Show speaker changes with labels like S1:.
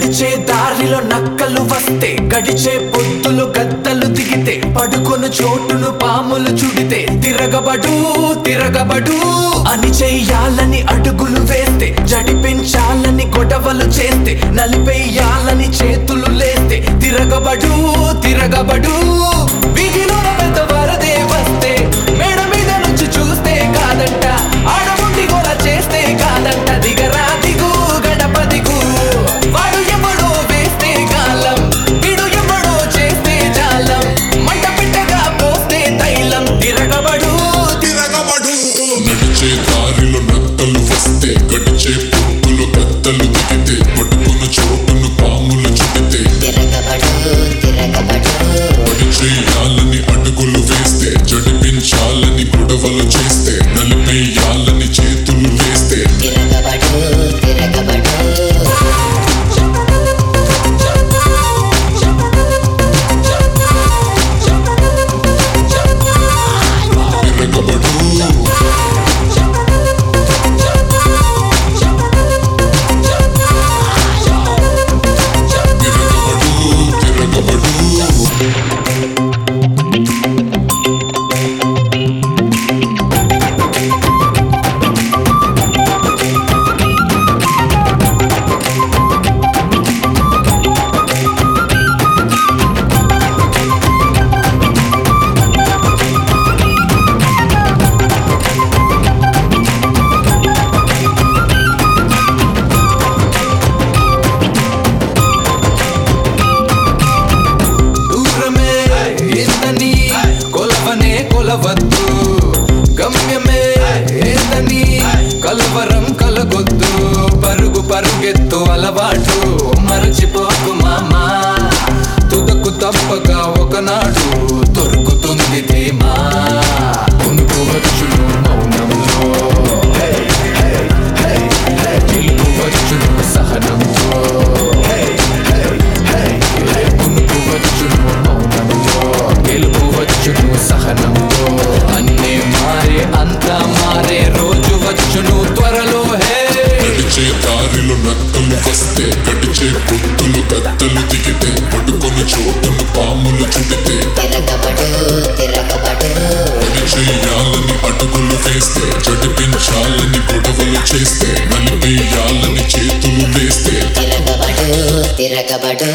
S1: నడిచే దారిలో నక్కలు వస్తే గడిచే పొద్దులు గద్దలు దిగితే పడుకొను చోటును పాములు చుడితే తిరగబడు తిరగబడు అని చెయ్యాలని అడుగులు వేస్తే జడిపించాలని గొడవలు చేస్తే నలిపేయాలని చేతులు లేస్తే తిరగబడు తిరగబడు వీధిలో పెద్ద వరదే వస్తే మేడ మీద నుంచి చూస్తే కాదంట ఆడముండి గోల చేస్తే కాదంట దిగరా దిగు గడప దిగు వాడు ఎవడో వేస్తే కాలం వీడు ఎవడో చేస్తే జాలం మంట పెట్టగా పోస్తే తైలం తిరగబడు
S2: తిరగబడు నడిచే దారిలో నక్కలు వస్తే గడిచే పొక్కులు గద్దలు దిగితే పట్టుకున్న చోటును పాములు చుడితే
S3: తిరగబడు తిరగబడు
S2: పడి చేయాలని అడుగులు వేస్తే జడిపించాలని గొడవలు చేస్తే నలిపేయాలని చేతులు వేస్తే
S3: తిరగబడు తిరగబడు
S2: తిరగబడు తిరగబడు తిరగబడు
S1: దూరమే ఏందని కొలవనే కొలవద్దు గమ్యమే ఏందని కలవరం కలగొద్దు పరుగు పరుగెత్తు అలవాటు మరచిపోకు మామా తుదకు తప్పక ఒకనాడు దొరుకుతుంది ధీమా కొనుకోవచ్చును మౌనంలో గెలుపువచ్చును సహనంతో కొనుకోవచ్చును మౌనంలో గెలుపువచ్చును సహనంతో అన్నీ మారే అంతా మారే రోజు వచ్చును త్వరలో హే
S2: నడిచే దారిలో నక్కలు వస్తే గడిచే పొత్తులు గద్దలు దిగితే పడుకొని చోటును పాములు చుడితే
S3: తిరగబడు తిరగబడు
S2: పని చేయాలని అడుగులు వేస్తే జడిపించాలని గొడవలు చేస్తే నలిపేయాలని చేతులు వేస్తే
S3: తిరగబడు తిరగబడు